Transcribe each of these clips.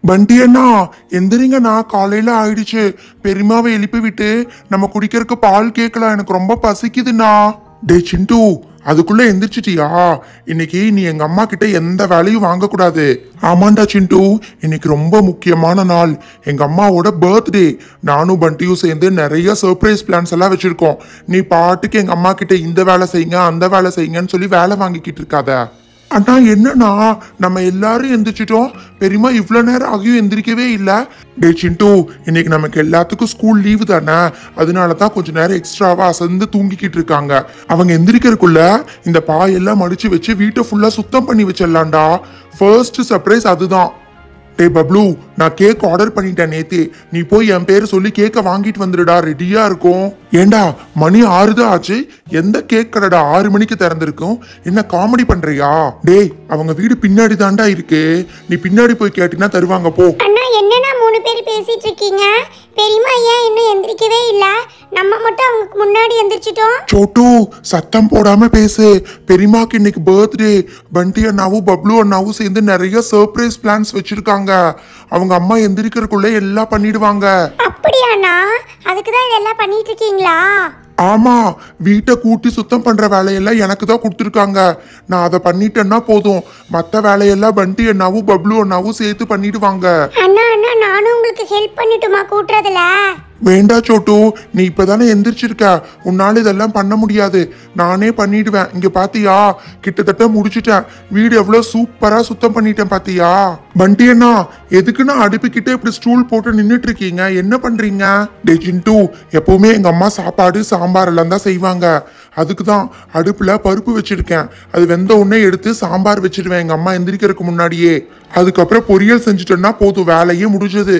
பண்டி அண்ணா எந்திரிங்கண்ணா காலையில ஆயிடுச்சு பெரியமாவை எழுப்பி விட்டு நம்ம குடிக்கிறதுக்கு பால் கேட்கலாம் எனக்கு ரொம்ப பசிக்குதுண்ணா டே சிண்டு அதுக்குள்ள எந்திரிச்சிட்டியா இன்னைக்கு நீ எங்க அம்மா கிட்ட எந்த வேலையும் வாங்கக்கூடாது ஆமாண்டா சிண்டு இன்னைக்கு ரொம்ப முக்கியமான நாள் எங்க அம்மாவோட பர்த்டே நானும் பண்டியும் சேர்ந்து நிறைய சர்ப்ரைஸ் பிளான்ஸ் எல்லாம் வச்சிருக்கோம் நீ பாட்டுக்கு எங்க அம்மா கிட்ட இந்த வேலை செய்யுங்க அந்த வேலை செய்யுங்கன்னு சொல்லி வேலை வாங்கிக்கிட்டு இருக்காத அண்ணா என்னண்ணா நம்ம எல்லாரும் எந்திரிச்சிட்டோம் பெரியமா இவ்வளோ நேரம் ஆகியும் எந்திரிக்கவே இல்லை டே சிண்டு இன்னைக்கு நமக்கு எல்லாத்துக்கும் ஸ்கூல் லீவு தானே அதனால தான் கொஞ்ச நேரம் எக்ஸ்ட்ராவா அசந்து தூங்கிக்கிட்டு இருக்காங்க அவங்க எந்திரிக்கிறதுக்குள்ள இந்த பாயெல்லாம் மடிச்சு வச்சு வீட்டை ஃபுல்லா சுத்தம் பண்ணி வச்சிடலாம்டா ஃபர்ஸ்ட் சர்ப்ரைஸ் அதுதான் டேய் பப்ளு நான் கேக் ஆர்டர் பண்ணிட்டேன் நேத்து நீ போய் என் பேர் சொல்லி கேக்கை வாங்கிட்டு வந்துடுடா ரெடியா இருக்கும் ஏண்டா மணி ஆறு தான் ஆச்சு எந்த கேக் கடைடா ஆறு மணிக்கு திறந்திருக்கும் என்ன காமெடி பண்றியா டேய் அவங்க வீடு பின்னாடி தாண்டா இருக்கு நீ பின்னாடி போய் கேட்டினா தருவாங்க போ அண்ணா என்னண்ணா மூணு பேர் பேசிட்டு இருக்கீங்க பெரியம்மா ஏன் இன்னும் எந்திரிக்கவே இல்லை நம்ம மட்டும் அவங்களுக்கு முன்னாடி எந்திரிச்சிட்டோம் சோட்டு சத்தம் போடாம பேசு பெரியமாக்கு இன்னைக்கு பர்த்டே பண்டி அண்ணாவும் பப்ளு அண்ணாவும் சேர்ந்து நிறைய சர்ப்ரைஸ் பிளான்ஸ் வச்சிருக்காங்க அவங்க அம்மா எந்திரிக்கிறதுக்குள்ள எல்லாம் பண்ணிடுவாங்க அப்படியாண்ணா அதுக்கு தான் இதெல்லாம் பண்ணிட்டு இருக்கீங்களா ஆமா வீட்டை கூட்டி சுத்தம் பண்ற வேலையெல்லாம் எனக்கு தான் கொடுத்துருக்காங்க நான் அதை பண்ணிட்டேன்னா போதும் மற்ற வேலையெல்லாம் பண்டி அண்ணாவும் பப்ளு அண்ணாவும் சேர்த்து பண்ணிடுவாங்க அண்ணா அண்ணா நானும் உங்களுக்கு ஹெல்ப் பண்ணட்டுமா கூட்டுறதுல வேண்டா சோட்டு நீ இப்பதானே எந்திரிச்சிருக்க உன்னால இதெல்லாம் பண்ண முடியாது நானே பண்ணிடுவேன் இங்க பாத்தியா கிட்டத்தட்ட முடிச்சிட்டேன் வீடு எவ்வளவு சூப்பரா சுத்தம் பண்ணிட்டேன் பாத்தியா பண்டி அண்ணா எதுக்குன்னா அடுப்புக்கிட்ட இப்படி ஸ்டூல் போட்டு நின்னுட்டு இருக்கீங்க என்ன பண்றீங்க டே சிண்டு எப்பவுமே எங்க அம்மா சாப்பாடு சாம்பார் எல்லாம் தான் செய்வாங்க அதுக்கு தான் அடுப்புல பருப்பு வச்சிருக்கேன் அது வெந்த உடனே எடுத்து சாம்பார் வச்சிருவேன் எங்க அம்மா எந்திரிக்கிறதுக்கு முன்னாடியே அதுக்கப்புறம் பொரியல் செஞ்சுட்டேன்னா போதும் வேலையே முடிஞ்சது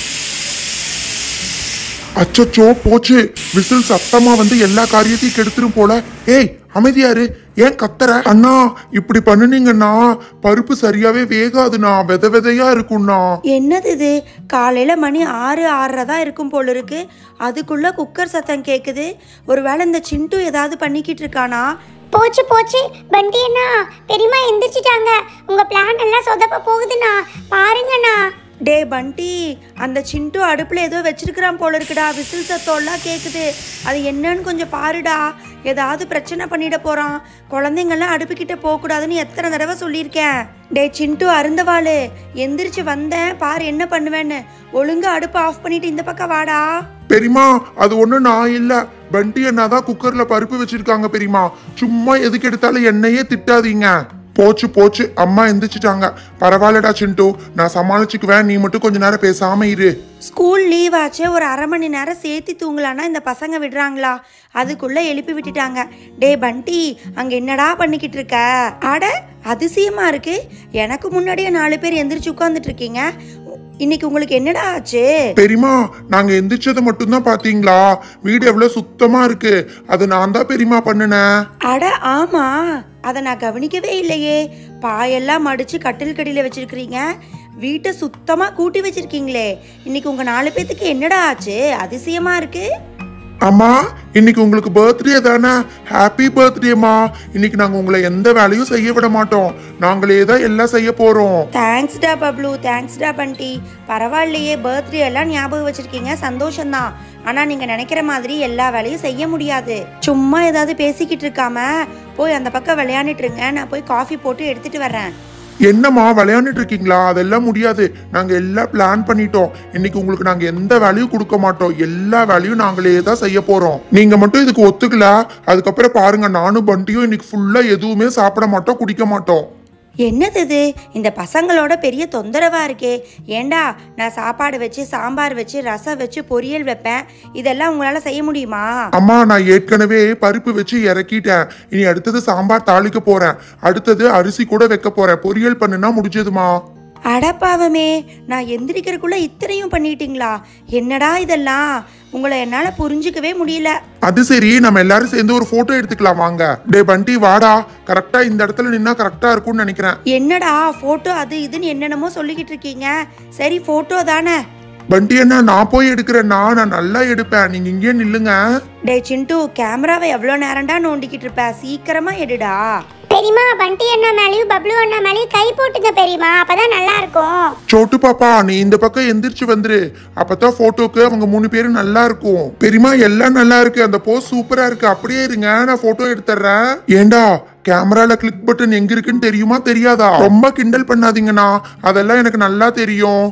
அச்சச்சோ போச்சு விசில் சத்தமா வந்து எல்லா காரியத்தையும் கெடுத்துரும் போல ஏய் அமைதியாரு ஏன் கத்துற அண்ணா இப்படி பண்ணுனீங்கன்னா பருப்பு சரியாவே வேகாதுண்ணா வித விதையா இருக்கும்ண்ணா என்னது இது காலையில் மணி ஆறு ஆறரை தான் இருக்கும் போல இருக்கு அதுக்குள்ள குக்கர் சத்தம் கேட்குது ஒருவேளை இந்த சிண்டு ஏதாவது பண்ணிக்கிட்டு இருக்கானா போச்சு போச்சு பண்டி அண்ணா பெரியம்மா எந்திரிச்சிட்டாங்க உங்க பிளான் எல்லாம் சொதப்ப போகுதுண்ணா பாருங்கண்ணா டே பண்டி அந்த சிண்டு அடுப்பில் ஏதோ வச்சிருக்கிறான் போல இருக்குடா விசில் சத்தம்லாம் கேட்குது அது என்னன்னு கொஞ்சம் பாருடா ஏதாவது பிரச்சனை பண்ணிட போகிறான் குழந்தைங்கள்லாம் அடுப்புக்கிட்ட போகக்கூடாதுன்னு எத்தனை தடவை சொல்லியிருக்கேன் டே சிண்டு அருந்தவாளு எந்திரிச்சு வந்தேன் பாரு என்ன பண்ணுவேன்னு ஒழுங்கா அடுப்பை ஆஃப் பண்ணிட்டு இந்த பக்கம் வாடா பெரியமா அது ஒண்ணு நான் இல்ல பண்டி அண்ணா தான் குக்கர்ல பருப்பு வச்சிருக்காங்க பெரியமா சும்மா எதுக்கு எடுத்தாலும் என்னையே திட்டாதீங்க போச்சு போச்சு அம்மா எந்திரிச்சிட்டாங்க பரவாயில்லடா சிண்டு நான் சமாளிச்சுக்குவேன் நீ மட்டும் கொஞ்ச நேரம் பேசாம இரு ஸ்கூல் லீவ் ஆச்சே ஒரு அரை மணி நேரம் சேர்த்து தூங்கலான்னா இந்த பசங்க விடுறாங்களா அதுக்குள்ள எழுப்பி விட்டுட்டாங்க டே பண்டி அங்க என்னடா பண்ணிக்கிட்டு இருக்க அட அதிசயமா இருக்கு எனக்கு முன்னாடியே நாலு பேர் எந்திரிச்சு உட்காந்துட்டு இருக்கீங்க இன்னைக்கு உங்களுக்கு என்னடா ஆச்சு பெரியமா நாங்க எந்திரிச்சதை மட்டும்தான் பாத்தீங்களா வீடு எவ்வளவு சுத்தமா இருக்கு அது நான் தான் பெரியமா பண்ணுனேன் அட ஆமா அதை நான் கவனிக்கவே இல்லையே பாயெல்லாம் மடிச்சு கட்டில் கடியில வச்சிருக்கிறீங்க வீட்டை சுத்தமா கூட்டி வச்சிருக்கீங்களே இன்னைக்கு உங்க நாலு பேத்துக்கு என்னடா ஆச்சு அதிசயமா இருக்கு அம்மா இன்னைக்கு உங்களுக்கு பர்த்டே தானே ஹாப்பி பர்த்டேமா இன்னைக்கு நாங்க உங்களை எந்த வேலையும் செய்ய விட மாட்டோம் நாங்களே தான் எல்லாம் செய்ய போறோம் தேங்க்ஸ்டா பப்ளு தேங்க்ஸ்டா பண்டி பரவாயில்லையே பர்த்டே எல்லாம் ஞாபகம் வச்சிருக்கீங்க சந்தோஷம்தான் ஆனா நீங்க நினைக்கிற மாதிரி எல்லா வேலையும் செய்ய முடியாது சும்மா ஏதாவது பேசிக்கிட்டு இருக்காம போய் அந்த பக்கம் விளையாண்டுட்டு இருங்க நான் போய் காஃபி போட்டு எடுத்துட்டு வர்றேன் என்னம்மா விளையாண்டுட்டு இருக்கீங்களா அதெல்லாம் முடியாது நாங்க எல்லாம் பிளான் பண்ணிட்டோம் இன்னைக்கு உங்களுக்கு நாங்க எந்த வேலையும் கொடுக்க மாட்டோம் எல்லா வேலையும் நாங்களே தான் செய்ய போறோம் நீங்க மட்டும் இதுக்கு ஒத்துக்கல அதுக்கப்புறம் பாருங்க நானும் பண்டியும் இன்னைக்கு ஃபுல்லா எதுவுமே சாப்பிட மாட்டோம் குடிக்க மாட்டோம் என்னது இது இந்த பசங்களோட பெரிய தொந்தரவா இருக்கே ஏண்டா நான் சாப்பாடு வச்சு சாம்பார் வச்சு ரசம் வச்சு பொரியல் வைப்பேன் இதெல்லாம் உங்களால செய்ய முடியுமா அம்மா நான் ஏற்கனவே பருப்பு வச்சு இறக்கிட்டேன் இனி அடுத்தது சாம்பார் தாளிக்க போறேன் அடுத்தது அரிசி கூட வைக்க போறேன் பொரியல் பண்ணுனா முடிஞ்சதுமா அடப்பாவமே நான் எந்திரிக்கிறதுக்குள்ள இத்தனையும் பண்ணிட்டீங்களா என்னடா இதெல்லாம் உங்களை என்னால புரிஞ்சுக்கவே முடியல அது சரி நம்ம எல்லாரும் சேர்ந்து ஒரு போட்டோ எடுத்துக்கலாம் வாங்க டே பண்டி வாடா கரெக்டா இந்த இடத்துல நின்னா கரெக்டா இருக்கும்னு நினைக்கிறேன் என்னடா போட்டோ அது இதுன்னு என்னென்னமோ சொல்லிக்கிட்டு இருக்கீங்க சரி போட்டோ தானே பண்டி அண்ணா நான் போய் எடுக்கிறேன்னா நான் நல்லா எடுப்பேன் நீங்க இங்கேயே நில்லுங்க டே சிண்டு கேமராவை எவ்வளோ நேரம்டா நோண்டிக்கிட்டு இருப்ப சீக்கிரமா எடுடா பெரியமா பண்டி அண்ணா மேலேயும் பப்ளு அண்ணா மேலேயும் கை போட்டுங்க பெரியமா அப்பதான் நல்லா இருக்கும் சோட்டு பாப்பா நீ இந்த பக்கம் எந்திரிச்சு வந்துரு அப்பதான் போட்டோக்கு அவங்க மூணு பேரும் நல்லா இருக்கும் பெரியமா எல்லாம் நல்லா இருக்கு அந்த போஸ் சூப்பரா இருக்கு அப்படியே இருங்க நான் போட்டோ எடுத்துறேன் ஏண்டா கேமரால கிளிக் பட்டன் எங்க இருக்குன்னு தெரியுமா தெரியாதா ரொம்ப கிண்டல் பண்ணாதீங்கண்ணா அதெல்லாம் எனக்கு நல்லா தெரியும்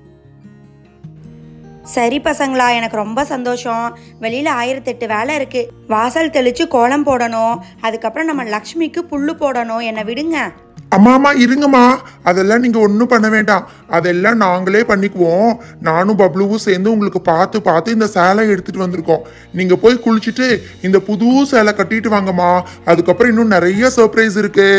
சரி பசங்களா எனக்கு ரொம்ப சந்தோஷம் வெளியில் ஆயிரத்தெட்டு வேலை இருக்கு வாசல் தெளிச்சு கோலம் போடணும் அதுக்கப்புறம் நம்ம லக்ஷ்மிக்கு புல்லு போடணும் என்னை விடுங்க அம்மா அம்மா இருங்கம்மா அதெல்லாம் நீங்க ஒன்றும் பண்ண வேண்டாம் அதெல்லாம் நாங்களே பண்ணிக்குவோம் நானும் பப்ளுவும் சேர்ந்து உங்களுக்கு பார்த்து பார்த்து இந்த சேலை எடுத்துட்டு வந்திருக்கோம் நீங்க போய் குளிச்சுட்டு இந்த புது சேலை கட்டிட்டு வாங்கம்மா அதுக்கப்புறம் இன்னும் நிறைய சர்ப்ரைஸ் இருக்கு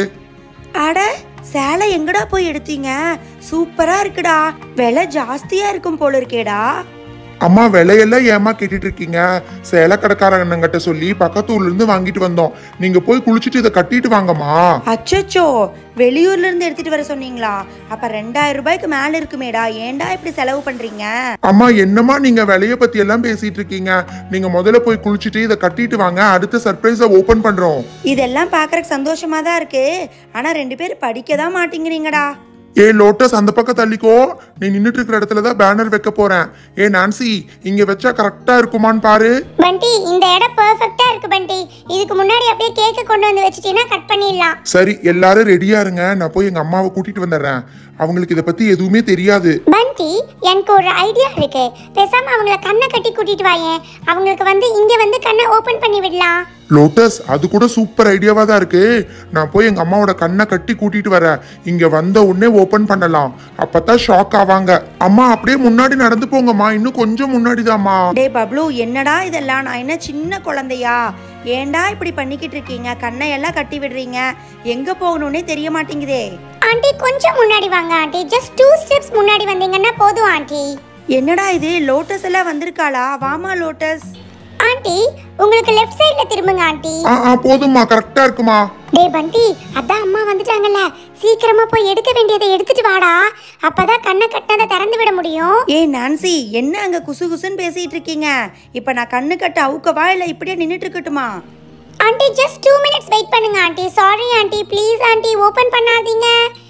அட சேலை எங்கடா போய் எடுத்தீங்க சூப்பரா இருக்குடா விலை ஜாஸ்தியா இருக்கும் போல இருக்கேடா அம்மா விலையெல்லாம் ஏமா கேட்டுட்டு இருக்கீங்க சேலை கடைக்காரங்கிட்ட சொல்லி பக்கத்து ஊர்ல இருந்து வாங்கிட்டு வந்தோம் நீங்க போய் குளிச்சுட்டு இதை கட்டிட்டு வாங்கம்மா அச்சச்சோ வெளியூர்ல இருந்து எடுத்துட்டு வர சொன்னீங்களா அப்ப ரெண்டாயிரம் ரூபாய்க்கு மேல இருக்குமேடா ஏன்டா இப்படி செலவு பண்றீங்க அம்மா என்னம்மா நீங்க விலைய பத்தி எல்லாம் பேசிட்டு இருக்கீங்க நீங்க முதல்ல போய் குளிச்சுட்டு இதை கட்டிட்டு வாங்க அடுத்த சர்ப்ரைஸை ஓபன் பண்றோம் இதெல்லாம் பார்க்கறக்கு சந்தோஷமா தான் இருக்கு ஆனா ரெண்டு பேரும் படிக்க தான் மாட்டேங்கிறீங்கடா ஏ லோட்டஸ் அந்த பக்கம் தள்ளிக்கோ நீ நின்னுட்டு இருக்கிற இடத்துல தான் பேனர் வைக்க போறேன் ஏ நான்சி இங்க வச்சா கரெக்டா இருக்குமான்னு பாரு பண்டி இந்த இடம் பெர்ஃபெக்ட்டா இருக்கு பண்டி இதுக்கு முன்னாடி அப்படியே கேக்க கொண்டு வந்து வச்சிட்டீங்கன்னா கட் பண்ணிடலாம் சரி எல்லாரும் ரெடியா இருங்க நான் போய் எங்க அம்மாவை கூட்டிட்டு வந்துடுறேன் அவங்களுக்கு இதை பத்தி எதுவுமே தெரியாது பண்டி எனக்கு ஒரு ஐடியா இருக்கு பேசாம அவங்கள கண்ணை கட்டி கூட்டிட்டு வாயேன் அவங்களுக்கு வந்து இங்க வந்து கண்ணை ஓபன் பண்ணி விடலாம் லோட்டஸ் அது கூட சூப்பர் ஐடியாவா தான் இருக்கு நான் போய் எங்க அம்மாவோட கண்ணை கட்டி கூட்டிட்டு வரேன் இங்க வந்த உடனே ஓபன் பண்ணலாம் அப்பதான் ஷாக் ஆவாங்க அம்மா அப்படியே முன்னாடி நடந்து போங்கம்மா இன்னும் கொஞ்சம் முன்னாடிதாம்மா டேய் பப்ளு என்னடா இதெல்லாம் நான் என்ன சின்ன குழந்தையா ஏன்டா இப்படி பண்ணிக்கிட்டு இருக்கீங்க கண்ணை எல்லாம் கட்டி விடுறீங்க எங்க போகணும்னே தெரிய மாட்டேங்குதே ஆண்டி கொஞ்சம் முன்னாடி வாங்க ஆண்டி ஜஸ்ட் டூ ஸ்டெப்ஸ் முன்னாடி வந்தீங்கன்னா போதும் ஆண்டி என்னடா இது லோட்டஸ் எல்லாம் வந்திருக்காளா வாமா லோட்டஸ் ஆண்டி உங்களுக்கு லெஃப்ட் சைடுல திரும்புங்க ஆண்டி ஆ ஆ போதும்மா கரெக்டா இருக்குமா டேய் பண்டி அதான் அம்மா வந்துட்டாங்கல்ல சீக்கிரமா போய் எடுக்க வேண்டியதை எடுத்துட்டு வாடா அப்பதான் கண்ணை கட்டினதை திறந்து விட முடியும் ஏய் நான்சி என்ன அங்க குசு குசுன்னு பேசிட்டு இருக்கீங்க இப்ப நான் கண்ணு கட்ட அவுக்கவா இல்ல இப்படியே நின்னுட்டு இருக்கட்டுமா aunty just two minutes wait பண்ணுங்க aunty sorry aunty please aunty open பண்ணாதீங்க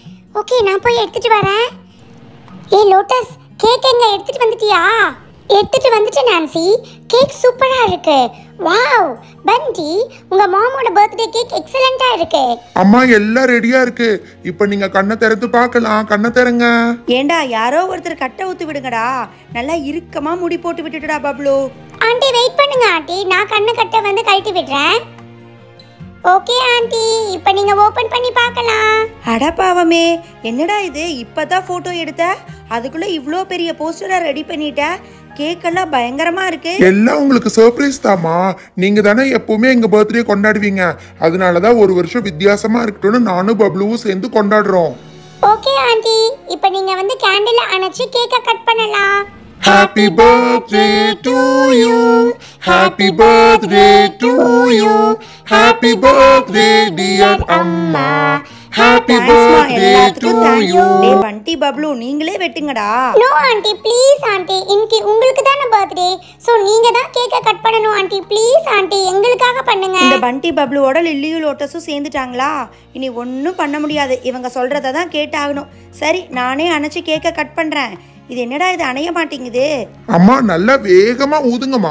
ஓகே நான் போய் எடுத்துட்டு வரேன் ஏ லோட்டஸ் கேக் எங்க எடுத்துட்டு வந்துட்டியா எடுத்துட்டு வந்துட்டேன் நான்சி கேக் சூப்பரா இருக்கு வாவ் பண்டி உங்க மாமோட பர்த்டே கேக் எக்ஸலண்டா இருக்கு அம்மா எல்லாம் ரெடியா இருக்கு இப்ப நீங்க கண்ணை திறந்து பார்க்கலாம் கண்ணை திறங்க ஏண்டா யாரோ ஒருத்தர் கட்டை ஊத்து விடுங்கடா நல்லா இறுக்கமா முடி போட்டு விட்டுட்டுடா பப்ளு ஆண்டி வெயிட் பண்ணுங்க ஆண்டி நான் கண்ணு கட்ட வந்து கழட்டி விடுறேன் ஓகே ஆண்டி இப்போ நீங்க ஓபன் பண்ணி பார்க்கலாம் அடப்பாவமே என்னடா இது இப்பதான் போட்டோ எடுத்த அதுக்குள்ள இவ்வளோ பெரிய போஸ்டரா ரெடி பண்ணிட்ட கேக்கெல்லாம் பயங்கரமா இருக்கு எல்லாம் உங்களுக்கு சர்ப்ரைஸ் தாம்மா நீங்க தானே எப்பவுமே எங்க பர்த்டே கொண்டாடுவீங்க அதனாலதான் ஒரு வருஷம் வித்தியாசமா இருக்கட்டும்னு நானும் பப்ளுவும் சேர்ந்து கொண்டாடுறோம் ஓகே ஆண்டி இப்போ நீங்க வந்து கேண்டில் அணைச்சு கேக்க கட் பண்ணலாம் happy birthday to you happy birthday to you happy birthday dear அம்மா ஹாப்பி தேங்க்ஸ்மா பர்த்டே டு எல்லாத்துக்கும் தேங்க்ஸ் யூ டே பண்டி பப்ளு நீங்களே வெட்டுங்கடா நோ ஆண்டி ப்ளீஸ் ஆண்டி இன்னைக்கு உங்களுக்கு தானே பர்த்டே ஸோ நீங்க தான் கேக்க கட் பண்ணணும் ஆண்டி ப்ளீஸ் ஆண்டி எங்களுக்காக பண்ணுங்க இந்த பண்டி பப்ளுவோட லில்லியும் லோட்டஸும் சேர்ந்துட்டாங்களா இனி ஒன்றும் பண்ண முடியாது இவங்க சொல்றத தான் கேட்டாகணும் சரி நானே அணைச்சு கேக்க கட் பண்றேன் இது என்னடா இது அணைய மாட்டேங்குது அம்மா நல்லா வேகமா ஊதுங்கம்மா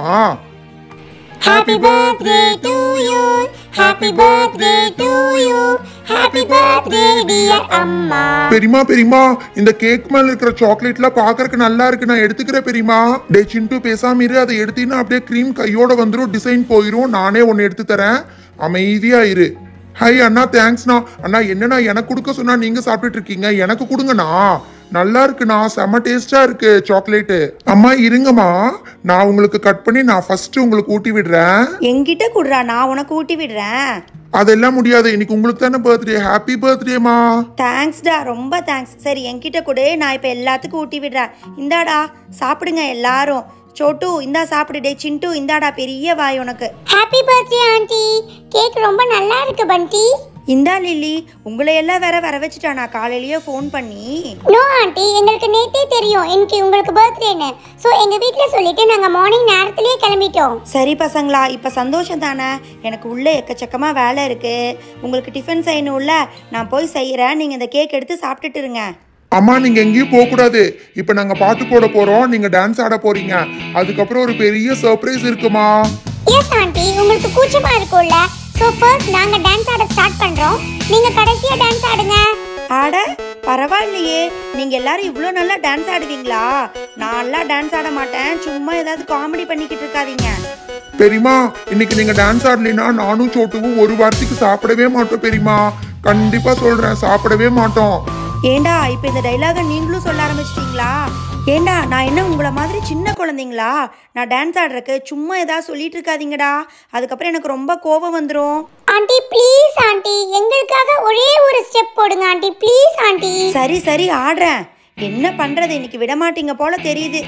happy birthday to you happy birthday to you happy birthday dear அம்மா பெரியமா பெரியமா இந்த கேக் மேல இருக்கிற சாக்லேட்லாம் பாக்குறதுக்கு நல்லா இருக்கு நான் எடுத்துக்கிறேன் பெரியமா டே சிண்டு பேசாம இரு அதை எடுத்தீங்கன்னா அப்படியே க்ரீம் கையோட வந்துரும் டிசைன் போயிரும் நானே ஒன்னு எடுத்து தரேன் அமைதியா இரு ஹை அண்ணா தேங்க்ஸ்ண்ணா அண்ணா என்னண்ணா எனக்கு கொடுக்க சொன்னா நீங்க சாப்பிட்டுட்டு இருக்கீங்க எனக்கு கொடுங்கண்ணா நல்லா இருக்குண்ணா செம்ம டேஸ்டா இருக்கு சாக்லேட்டு அம்மா இருங்கம்மா நான் உங்களுக்கு கட் பண்ணி நான் ஃபர்ஸ்ட் உங்களுக்கு ஊட்டி விடுறேன் என்கிட்ட குடுறா நான் உனக்கு ஊட்டி விடுறேன் அதெல்லாம் முடியாது இன்னைக்கு உங்களுக்கு தானே பர்த்டே ஹாப்பி பர்த்டேமா தேங்க்ஸ்டா ரொம்ப தேங்க்ஸ் சரி என்கிட்ட கொடு நான் இப்போ எல்லாத்துக்கும் ஊட்டி விடுறேன் இந்தாடா சாப்பிடுங்க எல்லாரும் சோட்டு இந்தா சாப்பிடு டே சிண்டு இந்தாடா பெரிய வாய் உனக்கு ஹாப்பி பர்த்டே ஆண்டி கேக் ரொம்ப நல்லா இருக்கு பண்டி இந்தா லில்லி உங்களை எல்லாம் வேற வர வச்சுட்டானா காலையிலேயே ஃபோன் பண்ணி நோ ஆண்டி எங்களுக்கு நேத்தே தெரியும் இன்னைக்கு உங்களுக்கு பர்த்டேன்னு ஸோ எங்கள் வீட்டில் சொல்லிட்டு நாங்கள் மார்னிங் நேரத்திலேயே கிளம்பிட்டோம் சரி பசங்களா இப்போ சந்தோஷம் தானே எனக்கு உள்ளே எக்கச்சக்கமாக வேலை இருக்குது உங்களுக்கு டிஃபன் செய்யணும்ல நான் போய் செய்கிறேன் நீங்கள் இந்த கேக் எடுத்து சாப்பிட்டுட்டு இருங்க அம்மா நீங்க எங்கேயும் போக கூடாது இப்ப நாங்க பாட்டு போட போறோம் நீங்க டான்ஸ் ஆட போறீங்க அதுக்கப்புறம் ஒரு பெரிய சர்ப்ரைஸ் இருக்குமா எஸ் ஆண்டி உங்களுக்கு கூச்சமா இருக்கும்ல ஸோ ஃபர்ஸ்ட் நாங்கள் டான்ஸ் ஆட ஸ்டார்ட் பண்ணுறோம் நீங்கள் கடைசியாக டான்ஸ் ஆடுங்க ஆட பரவாயில்லையே நீங்கள் எல்லாரும் இவ்வளோ நல்லா டான்ஸ் ஆடுவீங்களா நான்லாம் டான்ஸ் ஆட மாட்டேன் சும்மா ஏதாவது காமெடி பண்ணிக்கிட்டு இருக்காதீங்க பெரியமா இன்னைக்கு நீங்க டான்ஸ் ஆடலைன்னா நானும் சோட்டுவும் ஒரு வாரத்துக்கு சாப்பிடவே மாட்டோம் பெரியமா கண்டிப்பா சொல்றேன் சாப்பிடவே மாட்டோம் ஏண்டா இப்போ இந்த டைலாக நீங்களும் சொல்ல ஆரம்பிச்சிட்டீங்களா ஏண்டா நான் என்ன உங்களை மாதிரி சின்ன குழந்தைங்களா நான் டான்ஸ் ஆடுறக்கு சும்மா ஏதாவது சொல்லிட்டு இருக்காதீங்கடா அதுக்கப்புறம் எனக்கு ரொம்ப கோபம் வந்துடும் ஆண்டி ப்ளீஸ் ஆண்டி எங்களுக்காக ஒரே ஒரு ஸ்டெப் போடுங்க ஆண்டி ப்ளீஸ் ஆண்டி சரி சரி ஆடுறேன் என்ன பண்றது இன்னைக்கு விட மாட்டீங்க போல தெரியுது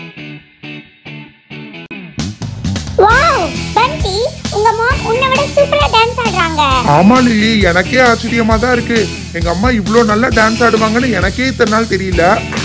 வாவ் பண்டி உங்க மாம் உன்னை விட சூப்பரா டான்ஸ் ஆடுறாங்க ஆமா லில்லி எனக்கே ஆச்சரியமா தான் இருக்கு எங்க அம்மா இவ்வளோ நல்லா டான்ஸ் ஆடுவாங்கன்னு எனக்கே இத்தனை நாள் தெரியல